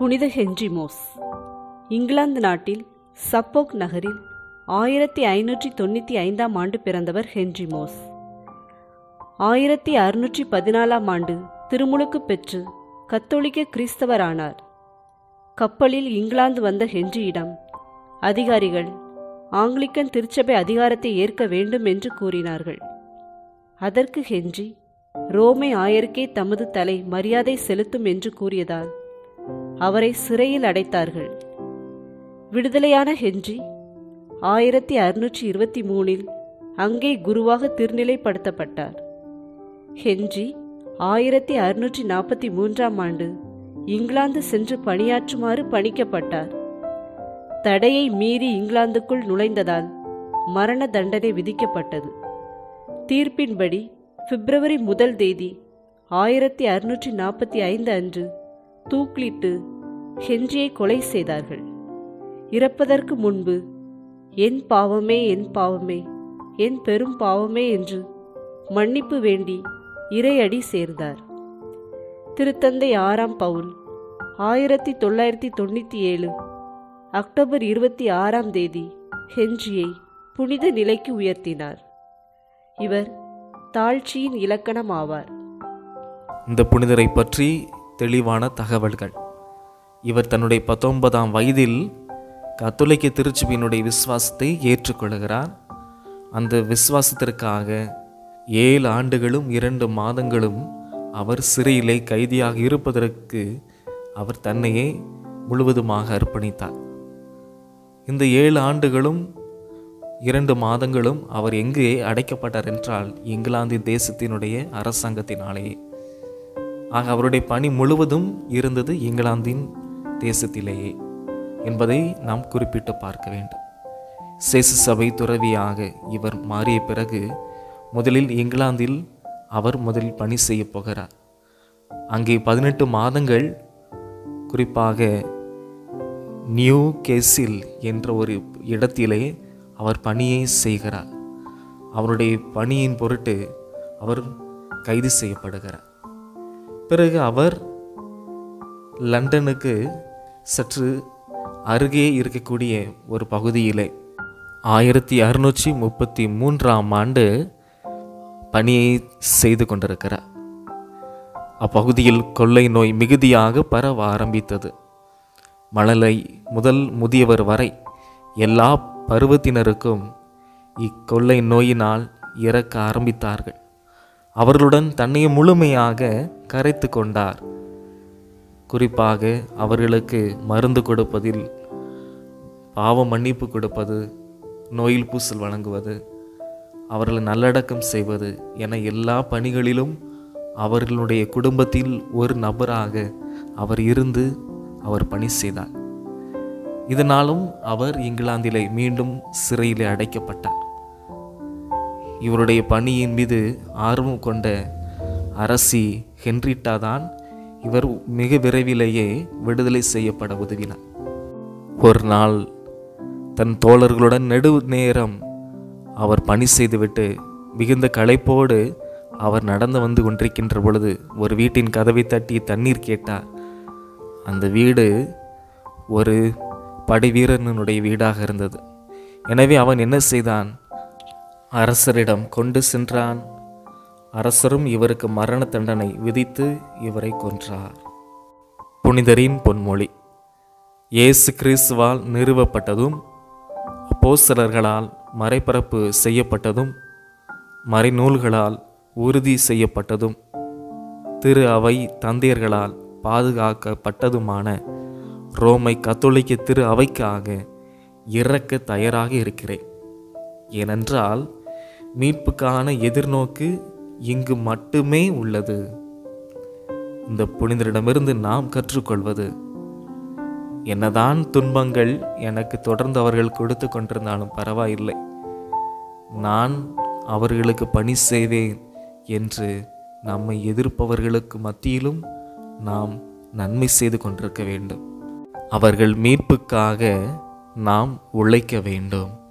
புனித ஹென்ரிமோஸ் இங்கிலாந்து நாட்டில் சப்போக் நகரில் ஆயிரத்தி ஐநூற்றி தொண்ணூற்றி ஐந்தாம் ஆண்டு பிறந்தவர் ஹென்ரிமோஸ் ஆயிரத்தி அறுநூற்றி பதினாலாம் ஆண்டு திருமுழுக்கு பெற்று கத்தோலிக்க கிறிஸ்தவரானார் கப்பலில் இங்கிலாந்து வந்த ஹென்ரியிடம் அதிகாரிகள் ஆங்கிலிக்கன் திருச்சபை அதிகாரத்தை ஏற்க வேண்டும் என்று கூறினார்கள் அதற்கு ஹென்றி ரோமை ஆயருக்கே தமது தலை மரியாதை செலுத்தும் என்று கூறியதால் அவரை சிறையில் அடைத்தார்கள் விடுதலையான ஹென்றி ஆயிரத்தி அறுநூற்றி இருபத்தி மூணில் அங்கே குருவாக திருநிலைப்படுத்தப்பட்டார் ஹென்றி ஆயிரத்தி அறுநூற்றி நாற்பத்தி மூன்றாம் ஆண்டு இங்கிலாந்து சென்று பணியாற்றுமாறு பணிக்கப்பட்டார் தடையை மீறி இங்கிலாந்துக்குள் நுழைந்ததால் மரண தண்டனை விதிக்கப்பட்டது தீர்ப்பின்படி பிப்ரவரி முதல் தேதி ஆயிரத்தி அறுநூற்றி நாற்பத்தி ஐந்து அன்று தூக்கிலிட்டு ஹென்ரியை கொலை செய்தார்கள் இறப்பதற்கு முன்பு என் பாவமே என் பாவமே என் பெரும் பாவமே என்று மன்னிப்பு வேண்டி இறையடி சேர்ந்தார் திருத்தந்தை ஆறாம் பவுல் ஆயிரத்தி தொள்ளாயிரத்தி தொண்ணூற்றி ஏழு அக்டோபர் இருபத்தி ஆறாம் தேதி ஹென்ரியை புனித நிலைக்கு உயர்த்தினார் இவர் தாழ்ச்சியின் இலக்கணம் ஆவார் இந்த புனிதரை பற்றி தெளிவான தகவல்கள் இவர் தன்னுடைய பத்தொன்பதாம் வயதில் கத்தோலிக்க திருச்சபையினுடைய விசுவாசத்தை ஏற்றுக்கொள்கிறார் அந்த விசுவாசத்திற்காக ஏழு ஆண்டுகளும் இரண்டு மாதங்களும் அவர் சிறையிலே கைதியாக இருப்பதற்கு அவர் தன்னையே முழுவதுமாக அர்ப்பணித்தார் இந்த ஏழு ஆண்டுகளும் இரண்டு மாதங்களும் அவர் எங்கே அடைக்கப்பட்டார் என்றால் இங்கிலாந்து தேசத்தினுடைய அரசாங்கத்தினாலேயே ஆக அவருடைய பணி முழுவதும் இருந்தது இங்கிலாந்தின் தேசத்திலேயே என்பதை நாம் குறிப்பிட்டு பார்க்க வேண்டும் சேசு சபை துறவியாக இவர் மாறிய பிறகு முதலில் இங்கிலாந்தில் அவர் முதலில் பணி செய்ய போகிறார் அங்கே பதினெட்டு மாதங்கள் குறிப்பாக நியூ கேசில் என்ற ஒரு இடத்திலே அவர் பணியை செய்கிறார் அவருடைய பணியின் பொருட்டு அவர் கைது செய்யப்படுகிறார் பிறகு அவர் லண்டனுக்கு சற்று அருகே இருக்கக்கூடிய ஒரு பகுதியிலே ஆயிரத்தி அறுநூற்றி முப்பத்தி மூன்றாம் ஆண்டு பணியை செய்து கொண்டிருக்கிறார் அப்பகுதியில் கொள்ளை நோய் மிகுதியாக பரவ ஆரம்பித்தது மழலை முதல் முதியவர் வரை எல்லா பருவத்தினருக்கும் இக்கொள்ளை நோயினால் இறக்க ஆரம்பித்தார்கள் அவர்களுடன் தன்னை முழுமையாக கரைத்து கொண்டார் குறிப்பாக அவர்களுக்கு மருந்து கொடுப்பதில் பாவ மன்னிப்பு கொடுப்பது நோயில் பூசல் வழங்குவது அவர்களை நல்லடக்கம் செய்வது என எல்லா பணிகளிலும் அவர்களுடைய குடும்பத்தில் ஒரு நபராக அவர் இருந்து அவர் பணி செய்தார் இதனாலும் அவர் இங்கிலாந்திலே மீண்டும் சிறையிலே அடைக்கப்பட்டார் இவருடைய பணியின் மீது ஆர்வம் கொண்ட அரசி ஹென்ரிட்டா தான் இவர் மிக விரைவிலேயே விடுதலை செய்யப்பட உதவினார் ஒரு நாள் தன் தோழர்களுடன் நெடு நேரம் அவர் பணி செய்துவிட்டு மிகுந்த களைப்போடு அவர் நடந்து வந்து கொண்டிருக்கின்ற பொழுது ஒரு வீட்டின் கதவை தட்டி தண்ணீர் கேட்டார் அந்த வீடு ஒரு படை வீரனுடைய வீடாக இருந்தது எனவே அவன் என்ன செய்தான் அரசரிடம் கொண்டு சென்றான் அரசரும் இவருக்கு மரண தண்டனை விதித்து இவரை கொன்றார் புனிதரின் பொன்மொழி இயேசு கிறிஸ்துவால் நிறுவப்பட்டதும் அப்போஸ்தலர்களால் மறைபரப்பு செய்யப்பட்டதும் மறைநூல்களால் உறுதி செய்யப்பட்டதும் திரு அவை தந்தையர்களால் பாதுகாக்கப்பட்டதுமான ரோமை கத்தோலிக்க திரு அவைக்காக இறக்க தயாராக இருக்கிறேன் ஏனென்றால் மீட்புக்கான எதிர்நோக்கு இங்கு மட்டுமே உள்ளது இந்த புனிதரிடமிருந்து நாம் கற்றுக்கொள்வது என்னதான் துன்பங்கள் எனக்கு தொடர்ந்து அவர்கள் கொடுத்து கொண்டிருந்தாலும் பரவாயில்லை நான் அவர்களுக்கு பணி செய்வேன் என்று நம்மை எதிர்ப்பவர்களுக்கு மத்தியிலும் நாம் நன்மை செய்து கொண்டிருக்க வேண்டும் அவர்கள் மீட்புக்காக நாம் உழைக்க வேண்டும்